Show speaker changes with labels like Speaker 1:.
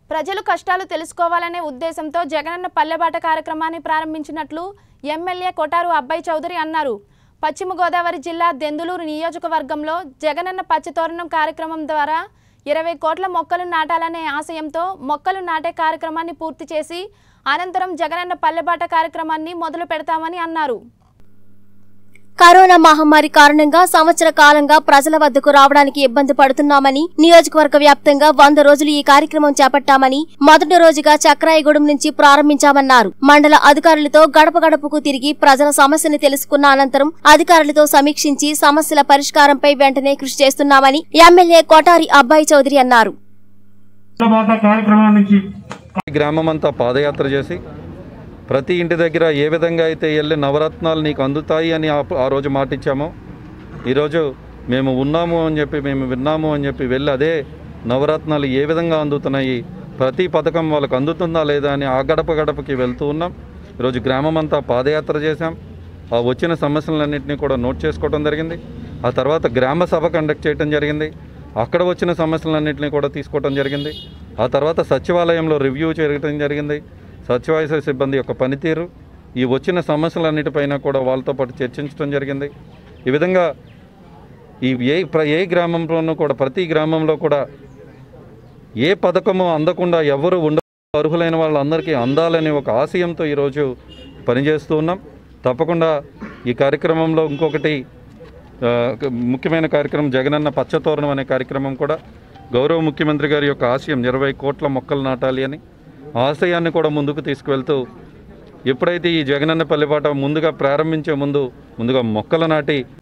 Speaker 1: ప్రజలు కష్టాలు తెలుసుకోవాలనే ఉద్దేశంతో జగనన్న పల్లెబాట కార్యక్రమాన్ని ప్రారంభించినట్లు ఎమ్మెల్యే కొటారు అబ్బాయి చౌదరి అన్నారు పశ్చిమ గోదావరి జిల్లా దెందులూరు నియోజకవర్గంలో జగనన్న పచ్చతోరణం కార్యక్రమం ద్వారా ఇరవై కోట్ల మొక్కలు నాటాలనే ఆశయంతో మొక్కలు నాటే కార్యక్రమాన్ని పూర్తి చేసి అనంతరం జగనన్న పల్లెబాట కార్యక్రమాన్ని మొదలు పెడతామని అన్నారు
Speaker 2: కరోనా మహమ్మారి కారణంగా సంవత్సర కాలంగా ప్రజల వద్దకు రావడానికి ఇబ్బంది పడుతున్నామని నియోజకవర్గ వ్యాప్తంగా వంద రోజులు ఈ కార్యక్రమం చేపట్టామని మొదటి రోజుగా చక్రాయగూడెం నుంచి ప్రారంభించామన్నారు మండల అధికారులతో గడప గడపకు తిరిగి ప్రజల సమస్యను తెలుసుకున్న అనంతరం అధికారులతో సమీక్షించి సమస్యల పరిష్కారంపై వెంటనే కృషి చేస్తున్నామని ఎమ్మెల్యే కొటారి అబ్బాయి చౌదరి అన్నారు
Speaker 3: బాట కార్యక్రమం నుంచి
Speaker 4: గ్రామం అంతా పాదయాత్ర చేసి ప్రతి ఇంటి దగ్గర ఏ విధంగా అయితే వెళ్ళి నవరత్నాలు నీకు అందుతాయి అని ఆ ఆ రోజు మాట ఇచ్చామో ఈరోజు మేము ఉన్నాము అని చెప్పి మేము విన్నాము అని చెప్పి వెళ్ళి అదే నవరత్నాలు ఏ విధంగా అందుతున్నాయి ప్రతి పథకం వాళ్ళకు అందుతుందా లేదా అని ఆ గడప గడపకి వెళ్తూ ఉన్నాం ఈరోజు గ్రామం అంతా పాదయాత్ర చేశాం ఆ వచ్చిన సమస్యలన్నింటినీ కూడా నోట్ చేసుకోవడం జరిగింది ఆ తర్వాత గ్రామ సభ కండక్ట్ చేయడం జరిగింది అక్కడ వచ్చిన సమస్యలన్నింటినీ కూడా తీసుకోవడం జరిగింది ఆ తర్వాత సచివాలయంలో రివ్యూ చేయడం జరిగింది సచివాలయ సిబ్బంది యొక్క పనితీరు ఈ వచ్చిన సమస్యలన్నిటిపైన కూడా వాళ్ళతో పాటు చర్చించడం జరిగింది ఈ విధంగా ఈ ఏ ప్ర- ఏ గ్రామంలోనూ కూడా ప్రతి గ్రామంలో కూడా ఏ పథకము అందకుండా ఎవరు ఉండ అర్హులైన వాళ్ళందరికీ అందాలని ఒక ఆశయంతో ఈరోజు పనిచేస్తూ ఉన్నాం తప్పకుండా ఈ కార్యక్రమంలో ఇంకొకటి ఆ, ముఖ్యమైన కార్యక్రమం జగనన్న పచ్చతోరణం అనే కార్యక్రమం కూడా గౌరవ ముఖ్యమంత్రి గారి యొక్క ఆశయం ఇరవై కోట్ల మొక్కలు నాటాలి అని ఆ ఆశయాన్ని కూడా ముందుకు తీసుకువెళ్తూ ఎప్పుడైతే ఈ జగనన్న పల్లెపాట ముందుగా ప్రారంభించే ముందు ముందుగా మొక్కలు నాటి